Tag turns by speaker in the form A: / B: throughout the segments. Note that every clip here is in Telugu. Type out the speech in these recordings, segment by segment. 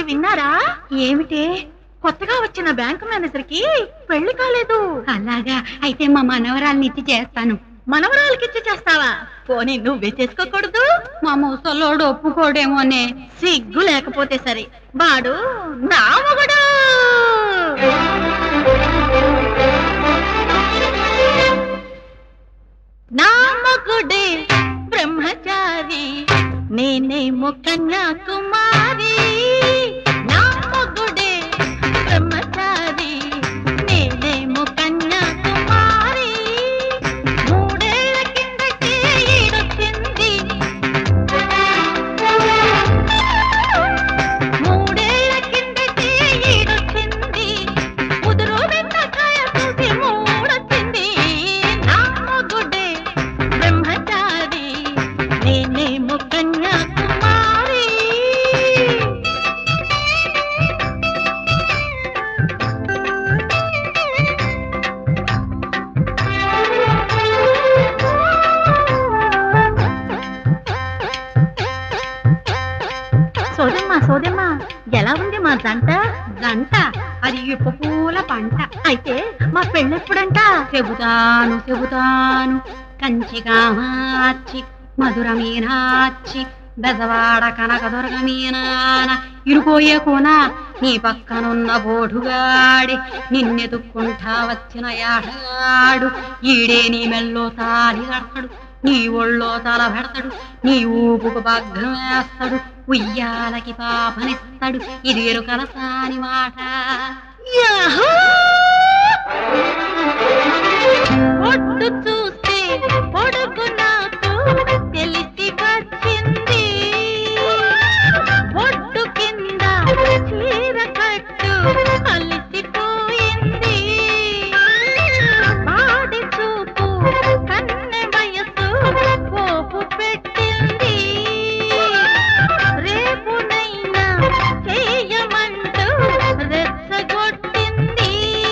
A: విన్నారా ఏమిటి కొత్తగా వచ్చిన బ్యాంకు మేనేజర్ కి పెళ్లి కాలేదు
B: అలాగా అయితే మా మనవరాల్ని ఇచ్చి చేస్తాను
A: మనవరాలకిచ్చి చేస్తావా పోనీ నువ్వే చేసుకోకూడదు
B: మా ముసలోడు ఒప్పుకోడేమోనే
A: సిగ్గు లేకపోతే సరే వాడు నా మొగుడు నా మొగుడే బ్రహ్మచారి నేనేమో కన్యాకుమారి నా మొగుడే బ్రహ్మచారి నేనేమో కన్యాకుమారి మూడేళ్ల కిందటే ఈడొచ్చింది మూడేళ్ల కిందటే ఈడొచ్చింది ముదురు వెంటకాయ చూసి మూడొచ్చింది నా మొగుడే బ్రహ్మచారి నేనేమో కన్యాకుమారి సోదమ్మా సోదమ్మా ఎలా ఉంది మా జంట
B: జంట అది ఇప్పు పూల పంట
A: అయితే మా పెళ్ళెప్పుడంట
B: చెబుతాను చెబుతాను కంచిగా మార్చి మధుర మీనాచి బెజవాడ కనకదుర్గ మీనాన ఇరుకోయే కోన నీ పక్కనున్న బోడుగాడి నిన్నెతుక్కుంటా వచ్చిన యాడగాడు ఈడే నీ మెల్లో తాలి కడతాడు నీ ఒళ్ళో తల పెడతాడు నీ ఊపుకు భగ్నం వేస్తాడు ఉయ్యాలకి పాపనిస్తాడు ఇది ఎరుకల సాని మాట
A: యాహూ! ఒడ్డు చూస్తే పొడుగు నాకు తెలిసి వచ్చింది ఒడ్డు కింద చీర కట్టు అలిసిపోయింది పాడి చూపు కన్నె వయసు పోపు పెట్టింది రేపునైనా చేయమంటూ రెచ్చగొట్టింది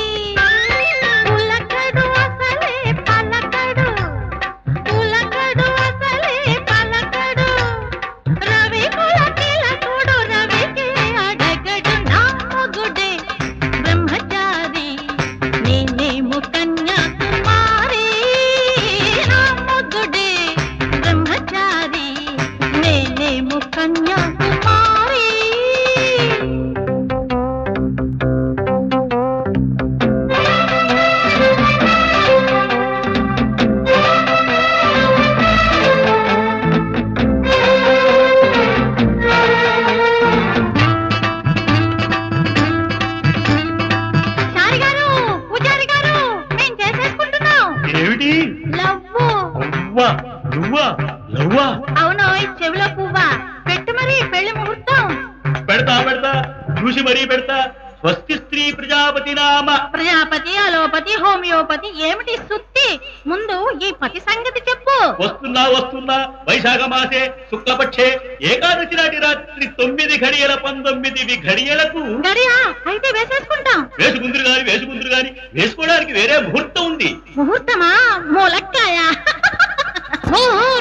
A: పులకడు అసలే పలకడు పులకడు అసలే పలకడు రవి పులకిలకుడు రవికే అడగడు నా మొగుడే బ్రహ్మచారి నేనేమో కన్యాకుమారి నా మొగుడే బ్రహ్మచారి నేనేమో కన్యాకుమారి చారి గారు పూజారి గారు మేం చేసేసుకుంటున్నాం
C: ఏమిటి
A: లవ్వు
C: అవ్వా నువ్వా లవ్వా
A: అవును ఈ చెవిలో పువ్వా పెట్టు మరి పెళ్లి ముహూర్తం
C: పెడతా పెడతా చూసి మరీ పెడతా స్వస్తి స్త్రీ ప్రజాపతి నామ
A: ప్రజాపతి అలోపతి హోమియోపతి ఏమిటి సుత్తి ముందు ఈ పతి సంగతి చెప్పు
C: వస్తున్నా వస్తున్నా వైశాఖ మాసే శుక్లపక్షే ఏకాదశి నాటి రాత్రి తొమ్మిది ఘడియల పంతొమ్మిది ఘడియలకు
A: గడియా అయితే వేసేసుకుంటాం
C: వేసుకుందరు గాని వేసుకుందరు గాని వేసుకోవడానికి వేరే ముహూర్తం ఉంది
A: ముహూర్తమా మూలక్కాయ ముహూర్తం